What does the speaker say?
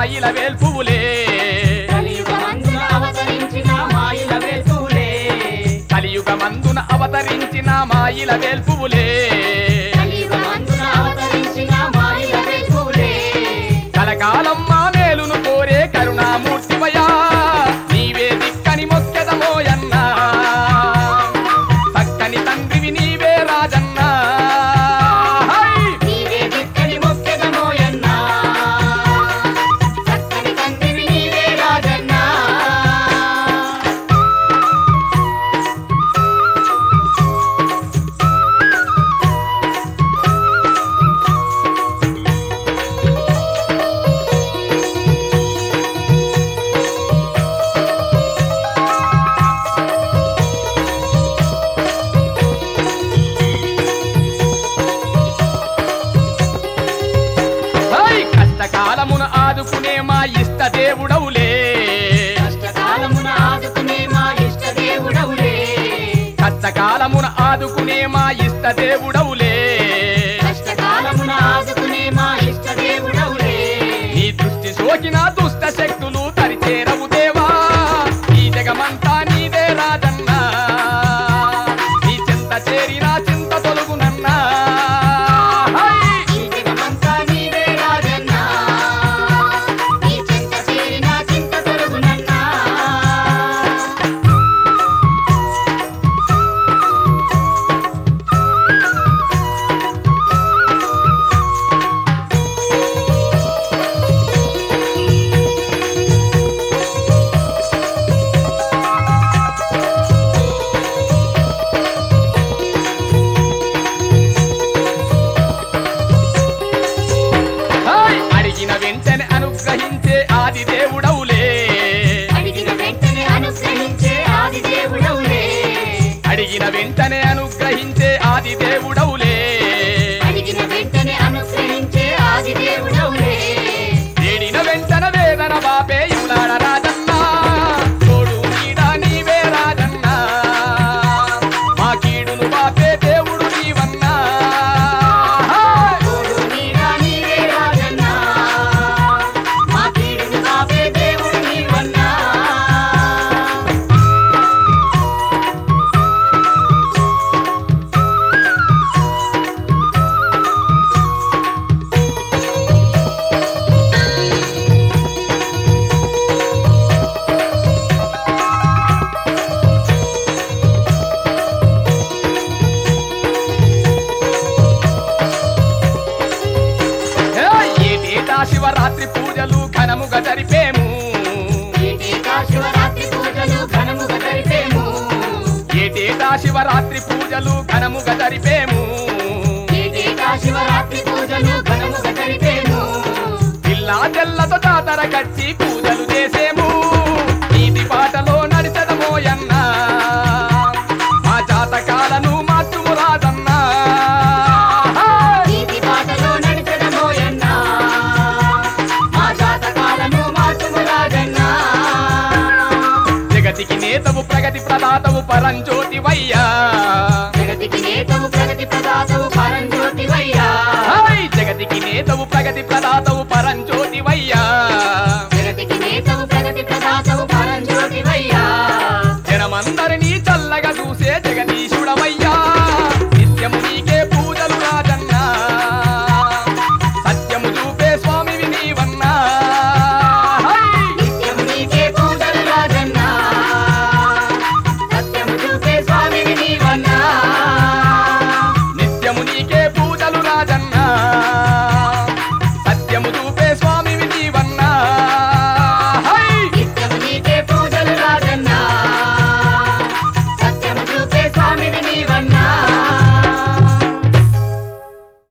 మాయిల వేల్పువులే కలియుగమందున అవతరించిన మాయిల వేల్పులే కలియుగమందున అవతరించిన మాయిల వేల్పువులే కలియుగమందున అవతరించిన మాయిల వేల్పులే కలకాలం మా మేలును కోరే కరుణామూర్తివయా నీవే దిక్కని మొక్కెదమోయన్నా చక్కని తండ్రివి నీవే రాజన్నా హై! నీవే దిక్కని మొక్కెదమోయన్నా చక్కని తండ్రివి నీవే రాజన్నా హై! కష్టకాలమున ఆదుకునే మా ఇష్ట దేవుడవులే కష్టకాలమున ఆదుకునే మా ఇష్ట దేవుడవులే కష్టకాలమున ఆదుకునే మా ఇష్ట దేవుడవులే కష్టకాలమున ఆదుకునే మా ఇష్ట దేవుడవులే నీ దృష్టి సోకిన దుష్ట శక్తులు తరిచేరవు దేవా ఈ జగమంతా నీదే రాజన్నా నీ చింత చేరిన చింత తొలుగునన్నా హై! ఈ జగమంతా నీవే రాజన్నా నీ చింత చేరిన చింత తొలగునన్నా హై! అడిగిన వెంటనే అనుగ్రహించే ఆది దేవుడవులే అడిగిన వెంటనే అనుగ్రహించే ఆది దేవుడవులే అడిగిన వెంటనే అనుగ్రహించే ఆది దేవుడవులే అడిగిన వెంటనే అనుగ్రహించే ఆది దేవుడవులే వేడిన వెంటన వేదన బాపే యులాడ రాజన్నా తోడు నీడ నీవే రాజన్నా మా కీడును బాపే దేవుడు నీవన్నా హై! తోడు నీడా నీవే రాజన్నా మా కీడును కాపే దేవుడు నీవన్నా హే! ఏటేటా శివరాత్రి పూజలు ఘనముగా జరిపేము ఏటేటా శివరాత్రి పూజలు ఘనముగా జరిపేము ఏటేటా శివరాత్రి పూజలు ఘనముగా జరిపేము ఏటేటా శివరాత్రి పూజలు ఘనముగా జరిపేము పిల్లా తెల్లతో జాతర కట్టి పూజలు చేసేము నీటి బాటలో నడిచదమోయన్నా మా జాతకాలను మార్చుము రాజన్నా నీతి బాటలో నడిచెదమోయన్నా మా జాతకాలను మార్చుము రాజన్నా జగతికి నేతవు ప్రగతి ప్రదాతవు పరంజ్యోతివయ్యా జగతికి నేతవు ప్రగతి ప్రదాతవు పరంజ్యోతివయ్యా హాయ్! జగతికి నేతవు ప్రగతి ప్రదాతవు పరం